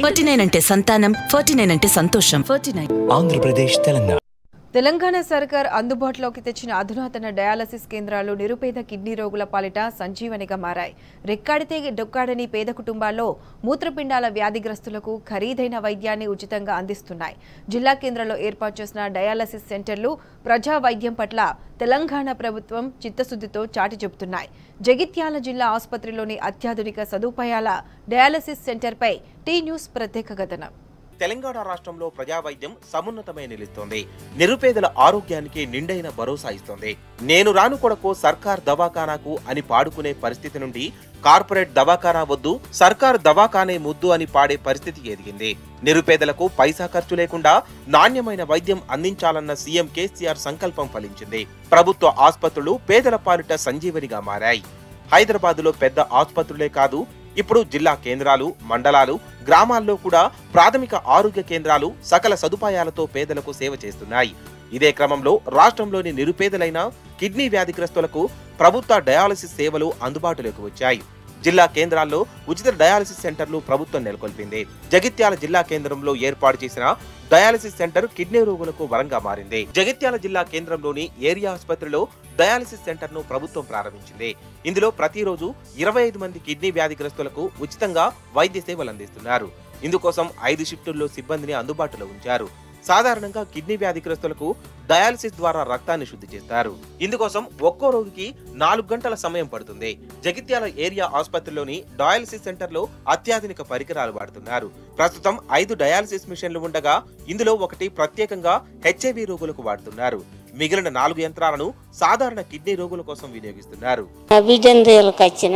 forty nine అంటే సంతానం forty nine అంటే సంతోషం ఫార్టీ నైన్ ఆంధ్రప్రదేశ్ తెలంగాణ తెలంగాణ సర్కార్ అందుబాటులోకి తెచ్చిన అధునాతన డయాలసిస్ కేంద్రాలు నిరుపేద కిడ్నీ రోగుల పాలిట సంజీవనిగా మారాయి రెక్కాడితే డొక్కాడని పేద కుటుంబాల్లో మూత్రపిండాల వ్యాధిగ్రస్తులకు ఖరీదైన వైద్యాన్ని ఉచితంగా అందిస్తున్నాయి జిల్లా కేంద్రంలో ఏర్పాటు చేసిన డయాలసిస్ సెంటర్లు ప్రజా వైద్యం పట్ల తెలంగాణ ప్రభుత్వం చిత్తశుద్ధితో చాటి చెబుతున్నాయి జగిత్యాల జిల్లా ఆసుపత్రిలోని అత్యాధునిక సదుపాయాల డయాలసిస్ సెంటర్పై టీ న్యూస్ ప్రత్యేక కథనం తెలంగాణ రాష్ట్రంలో ప్రజా వైద్యం సమున్నతమై నిలుస్తోంది నిరుపేదల ఆరోగ్యానికి నిండైన భరోసా ఇస్తోంది నేను రాను కొడకు సర్కార్ దవాఖానాకు అని పాడుకునే పరిస్థితి నుండి కార్పొరేట్ దవాఖానా వద్దు సర్కార్ దవాఖానే ముద్దు అని పాడే పరిస్థితి ఎదిగింది నిరుపేదలకు పైసా ఖర్చు లేకుండా నాణ్యమైన వైద్యం అందించాలన్న సీఎం కేసీఆర్ సంకల్పం ఫలించింది ప్రభుత్వ ఆసుపత్రులు పేదల పాలిట సంజీవనిగా మారాయి హైదరాబాదులో పెద్ద ఆసుపత్రులే కాదు ఇప్పుడు జిల్లా కేంద్రాలు మండలాలు గ్రామాల్లో కూడా ప్రాథమిక ఆరోగ్య కేంద్రాలు సకల సదుపాయాలతో పేదలకు సేవ చేస్తున్నాయి ఇదే క్రమంలో రాష్ట్రంలోని నిరుపేదలైన కిడ్నీ వ్యాధిగ్రస్తులకు ప్రభుత్వ డయాలసిస్ సేవలు అందుబాటులోకి వచ్చాయి జిల్లా కేంద్రాల్లో ఉచిత డయాలసిస్ సెంటర్లు ప్రభుత్వం నెలకొల్పింది జగిత్యాల జిల్లా కేంద్రంలో ఏర్పాటు చేసిన డయాలసిస్ సెంటర్ కిడ్నీ రోగులకు వరంగా మారింది జగిత్యాల జిల్లా కేంద్రంలోని ఏరియా ఆసుపత్రిలో డయాలసిస్ సెంటర్ ను ప్రభుత్వం ప్రారంభించింది ఇందులో ప్రతిరోజు ఇరవై ఐదు మంది కిడ్నీ వ్యాధిగ్రస్తులకు ఉచితంగా వైద్య సేవలు అందిస్తున్నారు ఇందుకోసం ఐదు షిఫ్టుల్లో సిబ్బందిని అందుబాటులో ఉంచారు సాధారణంగా కిడ్నీ వ్యాధిగ్రస్తులకు డయాలసిస్ ద్వారా రక్తాన్ని శుద్ధి చేస్తారు ఇందుకోసం ఒక్కో రోగికి నాలుగు గంటల సమయం పడుతుంది జగిత్యాల ఏరియా ఆసుపత్రిలోని డయాలసిస్ సెంటర్ లో అత్యాధునిక పరికరాలు వాడుతున్నారు ప్రస్తుతం ఐదు డయాలసిస్ మిషన్లు ఉండగా ఇందులో ఒకటి ప్రత్యేకంగా హెచ్ఐవి రోగులకు వాడుతున్నారు మిగిలిన నాలుగు యంత్రాలను సాధారణ కిడ్నీ రోగుల కోసం వినియోగిస్తున్నారు బిడ్డందేలకు వచ్చిన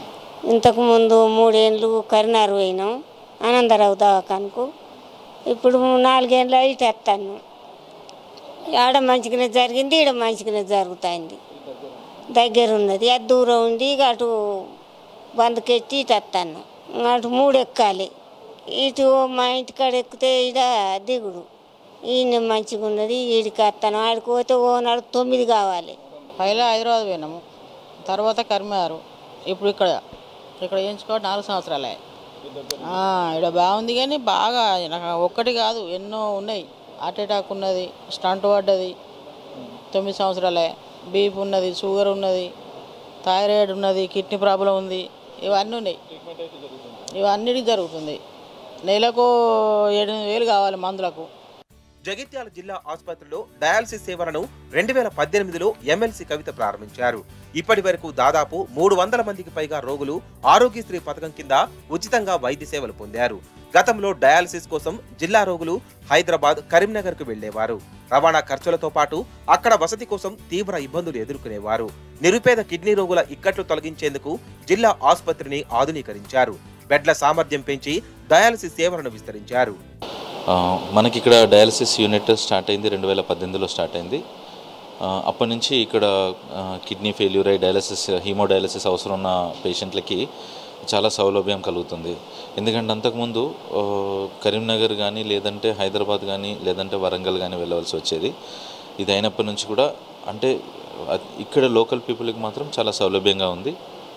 ఇంతకు ముందు మూడేళ్ళు కరీంనగర్ పోయినాం ఆనందరావు దవాఖానకు ఇప్పుడు నాలుగేళ్ళు ఇటు వస్తాను ఆడ మంచిగానే జరిగింది ఈడ మంచిగానే జరుగుతుంది దగ్గర ఉన్నది అది దూరం ఉంది ఇక అటు బందుకెత్తి ఇటు వస్తాను అటు మూడు ఎక్కాలి ఇటు మా ఇంటికాడ ఎక్కితే ఇడ దిగుడు ఈయన మంచిగా ఉన్నది ఈడికి వస్తాను ఆడికి పోతే ఓ నాడు తొమ్మిది కావాలి పైలా హైదరాబాద్ పోయినాము తర్వాత కరిమారు ఇప్పుడు ఇక్కడ ఇక్కడ చేయించుకోవడం నాలుగు సంవత్సరాలే ఆ, ఇక్కడ బాగుంది కానీ బాగా నాకు ఒక్కటి కాదు ఎన్నో ఉన్నాయి హార్ట్ అటాక్ ఉన్నది స్టంట్ పడ్డది తొమ్మిది సంవత్సరాలే బీపీ ఉన్నది షుగర్ ఉన్నది థైరాయిడ్ ఉన్నది కిడ్నీ ప్రాబ్లం ఉంది ఇవన్నీ ఉన్నాయి ఇవన్నిటికి జరుగుతుంది నెలకు ఎనిమిది వేలు కావాలి మందులకు జగిత్యాల జిల్లా ఆసుపత్రిలో డయాలసిస్ సేవలను రెండు వేల పద్దెనిమిదిలో ఎమ్మెల్సీ కవిత ప్రారంభించారు ఇప్పటి వరకు దాదాపు మూడు వందల మందికి పైగా రోగులు ఆరోగ్యశ్రీ పథకం కింద ఉచితంగా వైద్య సేవలు పొందారు గతంలో డయాలసిస్ కోసం జిల్లా రోగులు హైదరాబాద్ కరీంనగర్ కు వెళ్లేవారు రవాణా ఖర్చులతో పాటు అక్కడ వసతి కోసం తీవ్ర ఇబ్బందులు ఎదుర్కొనేవారు నిరుపేద కిడ్నీ రోగుల ఇక్కట్లు తొలగించేందుకు జిల్లా ఆసుపత్రిని ఆధునీకరించారు బెడ్ల సామర్థ్యం పెంచి డయాలసిస్ సేవలను విస్తరించారు ఆ, మనకి ఇక్కడ డయాలసిస్ యూనిట్ స్టార్ట్ అయింది రెండు వేల పద్దెనిమిదిలో స్టార్ట్ అయింది ఆ, అప్పటి నుంచి ఇక్కడ ఆ, కిడ్నీ ఫెయిల్యూర్ అయి డయాలసిస్ హీమోడయాలసిస్ అవసరం ఉన్న పేషెంట్లకి చాలా సౌలభ్యం కలుగుతుంది ఎందుకంటే అంతకుముందు ఆ, కరీంనగర్ కానీ లేదంటే హైదరాబాద్ కానీ లేదంటే వరంగల్ కానీ వెళ్ళవలసి వచ్చేది ఇది అయినప్పటి నుంచి కూడా అంటే అ- ఇక్కడ లోకల్ పీపుల్కి మాత్రం చాలా సౌలభ్యంగా ఉంది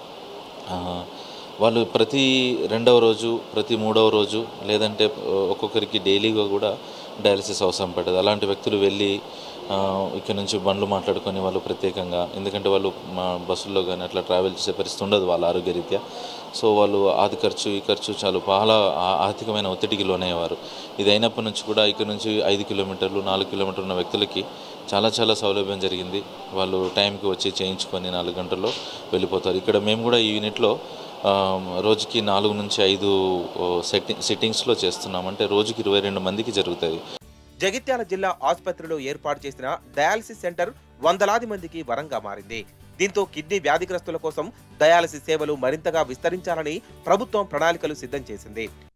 ఆ, వాళ్ళు ప్రతి రెండవ రోజు ప్రతి మూడవ రోజు లేదంటే ఆ, ఒక్కొక్కరికి డైలీగా కూడా డయాలసిస్ అవసరం పడ్డది అలాంటి వ్యక్తులు వెళ్ళి ఆ, ఇక్కడ నుంచి బండ్లు మాట్లాడుకొని వాళ్ళు ప్రత్యేకంగా ఎందుకంటే వాళ్ళు మా బస్సుల్లో కానీ అట్లా ట్రావెల్ చేసే పరిస్థితి ఉండదు వాళ్ళ ఆరోగ్యరీత్యా సో వాళ్ళు ఆది ఖర్చు ఈ ఖర్చు చాలా చాలా ఆ- ఆర్థికమైన ఒత్తిడికి లోనయ్యేవారు ఇది అయినప్పటి నుంచి కూడా ఇక్కడ నుంచి ఐదు కిలోమీటర్లు నాలుగు కిలోమీటర్లు ఉన్న వ్యక్తులకి చాలా చాలా సౌలభ్యం జరిగింది వాళ్ళు టైంకి వచ్చి చేయించుకొని నాలుగు గంటల్లో వెళ్ళిపోతారు ఇక్కడ మేము కూడా ఈ యూనిట్లో ఆ, రోజుకి నాలుగు నుంచి ఐదు సెట్టి సిట్టింగ్స్లో చేస్తున్నాం అంటే రోజుకి ఇరవై రెండు మందికి జరుగుతుంది జగిత్యాల జిల్లా ఆసుపత్రిలో ఏర్పాటు చేసిన డయాలసిస్ సెంటర్ వందలాది మందికి వరంగా మారింది దీంతో కిడ్నీ వ్యాధిగ్రస్తుల కోసం డయాలసిస్ సేవలు మరింతగా విస్తరించాలని ప్రభుత్వం ప్రణాళికలు సిద్ధం చేసింది